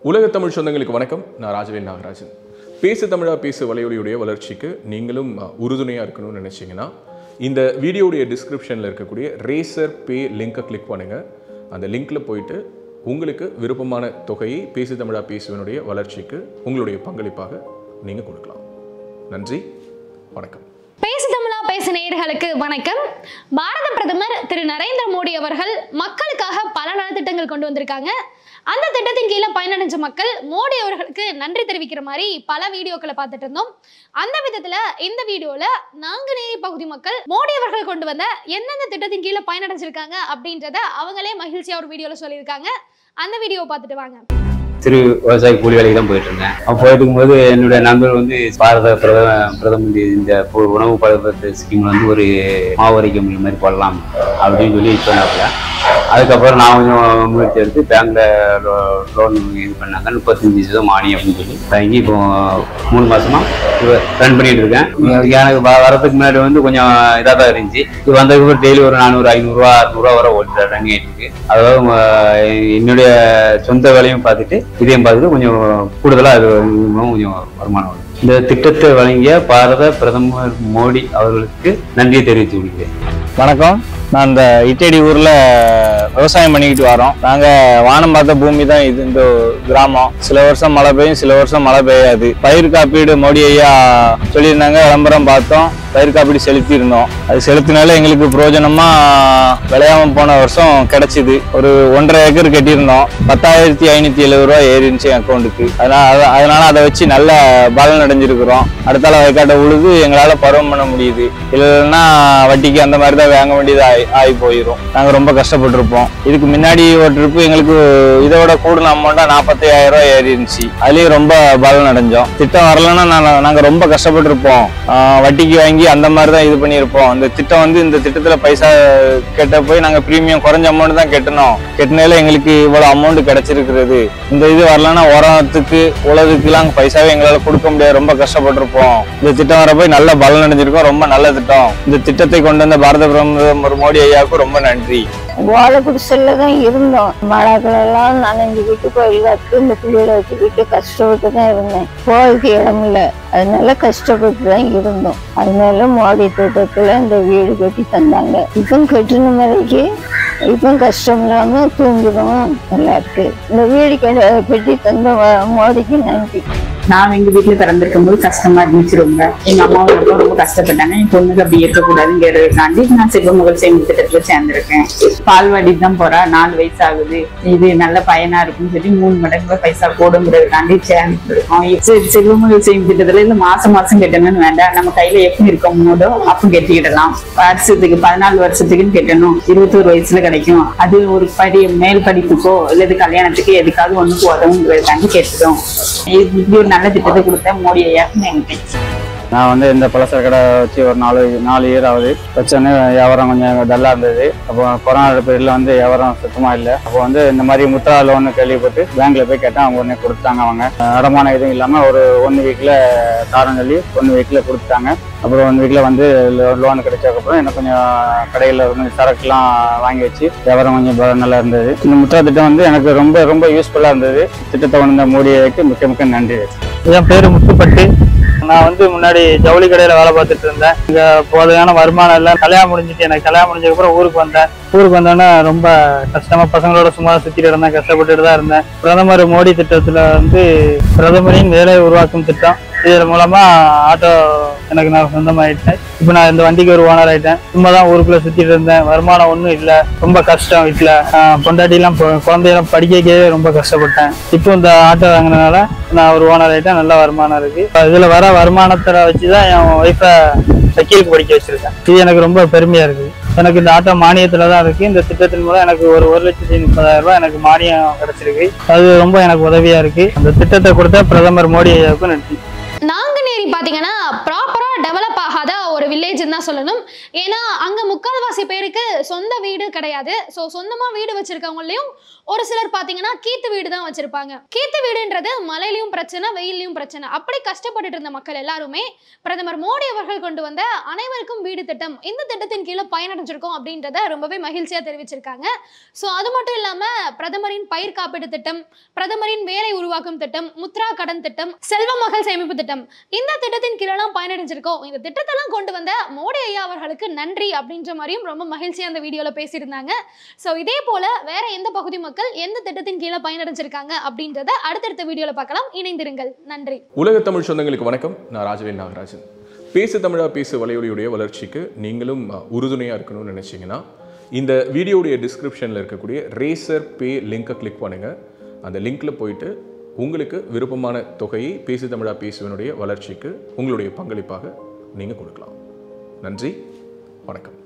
உலக தமிழ் சொந்தங்களுக்கு வணக்கம் நான் ராஜவேல் நாகராஜன் பேசு தமிழா பேசு வலையொலியுடைய வளர்ச்சிக்கு நீங்களும் அஹ், உறுதுணையா இருக்கணும்னு நினைச்சீங்கன்னா இந்த வீடியோடைய டிஸ்கிரிப்ஷனில் இருக்கக்கூடிய ரேசர் பே லிங்கை கிளிக் பண்ணுங்க அந்த லிங்க்ல போயிட்டு உங்களுக்கு விருப்பமான தொகையை பேசு தமிழா பேசுவனுடைய வளர்ச்சிக்கு உங்களுடைய பங்களிப்பாக நீங்கள் கொடுக்கலாம் நன்றி வணக்கம் பேசு தமிழா பேசு நேயர்களுக்கு வணக்கம் பாரத பிரதமர் திரு நரேந்திர மோடி அவர்கள் மக்களுக்காக பல நலத்திட்டங்கள் கொண்டு வந்திருக்காங்க அந்த திட்டத்தின் கீழே பயனடைஞ்ச மக்கள் மோடி அவர்களுக்கு நன்றி தெரிவிக்கிற மாதிரி பல வீடியோக்களை பார்த்துட்டு இருந்தோம் அந்த விதத்துல இந்த வீடியோல நாங்குநேரி பகுதி மக்கள் மோடி அவர்கள் கொண்டு வந்த எந்தெந்த திட்டத்தின் கீழே பயனடைஞ்சிருக்காங்க அப்படின்றத அவங்களே மகிழ்ச்சியா ஒரு வீடியோல சொல்லியிருக்காங்க அந்த வீடியோவை பார்த்துட்டு வாங்க சிறு விவசாய கூலி வேலைக்கு தான் போயிட்டு இருந்தேன் அப்போ போயிட்டு இருக்கும்போது என்னுடைய நண்பர் வந்து பாரத பிரதம பிரதம மந்திரி இந்த பு- உணவு பழக்கத்து ஸ்கீம்ல வந்து ஒரு மாவரிக்கை மில் மாதிரி போடலாம் அப்படின்னு சொல்லி சொன்னாப்புல அதுக்கப்புறம் நான் கொஞ்சம் முயற்சி எடுத்து பேங்க்ல லோன் இது பண்ணாங்க முப்பத்தஞ்சு சதவீதம் மானியம் அப்படின்னு சொல்லி வாங்கி இப்போ மூணு மாசமா ரன் பண்ணிட்டு இருக்கேன் எனக்கு வ- வரதுக்கு முன்னாடி வந்து கொஞ்சம் இதாக தான் இருந்துச்சு இது வந்ததுக்கு டெய்லி ஒரு நானூறு ஐநூறுரூவா அறுநூறுவா வர ஓட்டு ரன் ஆகிட்டு இருக்கு அதாவது அஹ், என்னுடைய சொந்த வேலையும் பார்த்துட்டு இதையும் பார்த்துட்டு கொஞ்சம் கூடுதலாக அது இன்னும் கொஞ்சம் வருமானம் வரும் இந்த திட்டத்தை வழங்கிய பாரத பிரதமர் மோடி அவர்களுக்கு நன்றியை தெரிவித்து கொள்கிறேன் வணக்கம் நான் இந்த இட்டடி ஊர்ல விவசாயம் பண்ணிக்கிட்டு வரோம் நாங்க வானம் பார்த்த பூமி தான் இது இந்த கிராமம் சில வருஷம் மழை பெய்யும் சில வருஷம் மழை பெய்யாது பயிர் காப்பீடு மோடி ஐயா சொல்லியிருந்தாங்க விளம்பரம் பார்த்தோம் பயிர் காப்பீடு செலுத்தி இருந்தோம் அது செலுத்தினால எங்களுக்கு பிரயோஜனமா விளையாம போன வருஷம் கிடைச்சிது ஒரு ஒன்றரை ஏக்கர் கட்டியிருந்தோம் பத்தாயிரத்தி ஐநூத்தி எழுபது ரூபா ஏறிடுச்சு அக்கௌண்ட்டுக்கு அதனால அத- அதனால அதை வச்சு நல்ல பலன் அடைஞ்சிருக்கிறோம் அடுத்தால வயக்காட்டை உழுது எங்களால பருவம் பண்ண முடியுது இல்லைன்னா வட்டிக்கு அந்த மாதிரி தான் வாங்க வேண்டியது ஆகி ஆகி போயிடும் நாங்க ரொம்ப கஷ்டப்பட்டிருப்போம் இதுக்கு முன்னாடி ஒரு ட்ரிப்பு எங்களுக்கு இதோட கூடுன அமௌண்ட்டா நாற்பத்தி ஆயிரம் ரூபாய் ஏறி இருந்துச்சு அதுலயும் ரொம்ப பலன் அடைஞ்சோம் திட்டம் வரலன்னா நாங்க- நாங்க ரொம்ப கஷ்டப்பட்டிருப்போம் ஆஹ் வட்டிக்கு வாங்கி அந்த மாதிரி தான் இது பண்ணியிருப்போம் இந்த திட்டம் வந்து இந்த திட்டத்துல பைசா கெட்ட போய் நாங்க பிரீமியம் குறைஞ்ச அமௌண்ட் தான் கட்டணும் கட்டினால எங்களுக்கு இவ்வளவு அமௌண்ட் கிடைச்சிருக்கிறது இந்த இது வரலன்னா உரத்துக்கு உலகத்துக்குலாம் பைசாவே எங்களால கொடுக்க முடியாது ரொம்ப கஷ்டப்பட்டிருப்போம் இந்த திட்டம் வர போய் நல்ல பலன் அடைஞ்சிருக்கோம் ரொம்ப நல்ல திட்டம் இந்த திட்டத்தை கொண்டு வந்த பாரத பிரதமர் மோடி ஐயாவுக்கு ரொம்ப நன்றி ஓலை குடிசல்ல தான் இருந்தோம் மழைகளெல்லாம் நனைஞ்சுக்கிட்டு கோயிலுக்கு இந்த பிள்ளைகளை வச்சுக்கிட்டு கஷ்டப்பட்டு தான் இருந்தேன் போகிறதுக்கு இடம் இல்லை அதனால கஷ்டப்பட்டு தான் இருந்தோம் அதனால மோடி திட்டத்துல இந்த வீடு கட்டி தந்தாங்க இப்போ கட்டின முறைக்கு இப்போ கஷ்டம் இல்லாம தூங்குறோம் நல்லா இருக்கு இந்த வீடு கட்ட- கட்டி தந்த மோ- மோடிக்கு நன்றி நான் எங்க வீட்டுல பிறந்திருக்கும் போது கஷ்டமா இருந்துச்சு ரொம்ப எங்க அம்மாவும் ரொம்ப ரொம்ப கஷ்டப்பட்டாங்க என் பொண்ணுக்கு அப்படி இருக்கக்கூடாதுங்கிறதுக்காண்டி நான் சிவமகள் சேமிப்பு திட்டத்துல சேர்ந்திருக்கேன் பால்வாடி தான் போறா நாலு வயசு ஆகுது இது நல்ல பயனா இருக்குன்னு சொல்லி மூணு மடங்கு பைசா போடுங்கிறதுக்காண்டி சேர்ந்துருக்கோம் சிவமகள் சேமிப்பு திட்டத்துல இந்த மாசம் மாசம் கட்டணும்னு வேண்டாம் நம்ம கையில எப்போ இருக்கும் போதோ அப்போ கட்டிக்கிடலாம் வருஷத்துக்கு பதினாலு வருஷத்துக்குன்னு கட்டணும் இருபத்தோரு வயசுல கிடைக்கும் அது ஒரு படி மேல் படிப்புக்கோ இல்லது கல்யாணத்துக்கு எதுக்காவது ஒண்ணுக்கு உதவுங்கிறதுக்காண்டி கேட்டுக்கிறோம் இது இப்படி ஒரு நல்ல திட்டத்தை கொடுத்த மோடி ஐயா நன்றி நான் வந்து இந்த பலசர கடை வச்சு ஒரு நாலு நாலு இயர் ஆகுது வச்சோன்னே வியாபாரம் கொஞ்சம் டல்லாக இருந்தது அப்போ கொரோனா பீரியடில் வந்து வியாபாரம் சுத்தமாக இல்லை அப்போ வந்து இந்த மாதிரி முத்ரா லோன் கேள்விப்பட்டு பேங்க்ல போய் கேட்டேன் அவங்க உடனே கொடுத்தாங்க அவங்க அடமான எதுவும் இல்லாமல் ஒரு ஒன் வீக்கில் தாரம் சொல்லி ஒன் வீக்கில் கொடுத்தாங்க அப்புறம் ஒன் வீக்கில் வந்து லோன் கிடைச்சதுக்கப்புறம் எனக்கு கொஞ்சம் கடையில் கொஞ்சம் சரக்குலாம் வாங்கி வச்சு வியாபாரம் கொஞ்சம் ப- நல்லா இருந்தது இந்த முத்ரா திட்டம் வந்து எனக்கு ரொம்ப ரொம்ப யூஸ்ஃபுல்லாக இருந்தது திட்டத்தை கொண்டு வந்த மோடிக்கு மிக்க மிக்க நன்றி என் பேர் முத்துப்பட்டு நான் வந்து முன்னாடி ஜவுளி கடையில வேலை பார்த்துட்டு இருந்தேன் இங்க போதையான வருமானம் இல்லை கல்யாணம் முடிஞ்சிட்டு எனக்கு கல்யாணம் முடிஞ்சதுக்கு அப்புறம் ஊருக்கு வந்தேன் ஊருக்கு வந்தோன்னே ரொம்ப கஷ்டமா பசங்களோட சும்மா சுத்திட்டு இருந்தேன் கஷ்டப்பட்டுட்டு தான் இருந்தேன் பிரதமர் மோடி திட்டத்துல வந்து பிரதமரின் வேலை உருவாக்கும் திட்டம் இதன் மூலமா ஆட்டோ எனக்கு நான் சொந்தமாயிட்டேன் இப்போ நான் இந்த வண்டிக்கு ஒரு ஓனர் ஆயிட்டேன் சும்மா தான் ஊருக்குள்ள சுத்திட்டு இருந்தேன் வருமானம் ஒன்றும் இல்லை ரொம்ப கஷ்டம் வீட்டில் பொண்டாட்டிலாம் பொ- குழந்தையெல்லாம் படிக்க வைக்கவே ரொம்ப கஷ்டப்பட்டேன் இப்போ இந்த ஆட்டோ வாங்கினதுனால நான் ஒரு ஓனர் ஆயிட்டேன் நல்ல வருமானம் இருக்கு இப்ப இதுல வர வருமானத்தை வச்சு தான் என் ஒய்ஃபை வக்கீலுக்கு படிக்க வச்சிருக்கேன் இது எனக்கு ரொம்ப பெருமையா இருக்கு எனக்கு இந்த ஆட்டோ மானியத்துல தான் இருக்கு இந்த திட்டத்தின் மூலம் எனக்கு ஒரு ஒரு லட்சத்தி முப்பதாயிரம் ரூபாய் எனக்கு மானியம் கிடைச்சிருக்கு அது ரொம்ப எனக்கு உதவியா இருக்கு அந்த திட்டத்தை கொடுத்த பிரதமர் மோடி ஐயாவுக்கு நன்றி நாங்குநேரி பார்த்தீங்கன்னா ப்ராப்பராக டெவலப் ஆகாத ஒரு வில்லேஜ்னு தான் சொல்லணும் ஏன்னா அங்கே முக்கால்வாசி முக்காவாசி பேருக்கு சொந்த வீடு கிடையாது ஸோ சொந்தமா வீடு வச்சிருக்கவங்களையும் ஒரு சிலர் பார்த்தீங்கன்னா கீத்து வீடு தான் வச்சிருப்பாங்க கீத்து வீடுன்றது மழையிலையும் பிரச்சனை வெயிலையும் பிரச்சனை அப்படி கஷ்டப்பட்டுட்டு இருந்த மக்கள் எல்லாருமே பிரதமர் மோடி அவர்கள் கொண்டு வந்த அனைவருக்கும் வீடு திட்டம் இந்த திட்டத்தின் கீழே பயனடைஞ்சிருக்கோம் அப்படின்றத ரொம்பவே மகிழ்ச்சியா தெரிவிச்சிருக்காங்க ஸோ அது மட்டும் இல்லாம பிரதமரின் பயிர் காப்பீடு திட்டம் பிரதமரின் வேலை உருவாக்கும் திட்டம் முத்ரா கடன் திட்டம் செல்வ மகள் சேமிப்பு திட்டம் இந்த திட்டத்தின் கீழெல்லாம் பயனடைஞ்சிருக்கோம் இந்த திட்டத்தெல்லாம் கொண்டு வந்த மோடி ஐயா அவர்களுக்கு நன்றி அப்படின்ற மாதிரியும் ரொம்ப மகிழ்ச்சியா அந்த வீடியோல பேசியிருந்தாங்க ஸோ இதே போல வேற எந்த பகுதி மக்கள் எந்த திட்டத்தின் கீழே பயனடைஞ்சிருக்காங்க அப்படின்றத அடுத்தடுத்த வீடியோல பார்க்கலாம் இணைந்திருங்கள் நன்றி உலக தமிழ் சொந்தங்களுக்கு வணக்கம் நான் ராஜவேல் நாகராஜன் பேசு தமிழா பேசு வலையொலியுடைய வளர்ச்சிக்கு நீங்களும் உறுதுணையாக இருக்கணும்னு நினச்சிங்கன்னா இந்த வீடியோடைய டிஸ்கிரிப்ஷனில் இருக்கக்கூடிய ரேசர் பே லிங்கை கிளிக் பண்ணுங்கள் அந்த லிங்க்கில் போயிட்டு உங்களுக்கு விருப்பமான தொகையை பேசு தமிழா பேசுவனுடைய வளர்ச்சிக்கு உங்களுடைய பங்களிப்பாக நீங்கள் கொடுக்கலாம் நன்றி வணக்கம்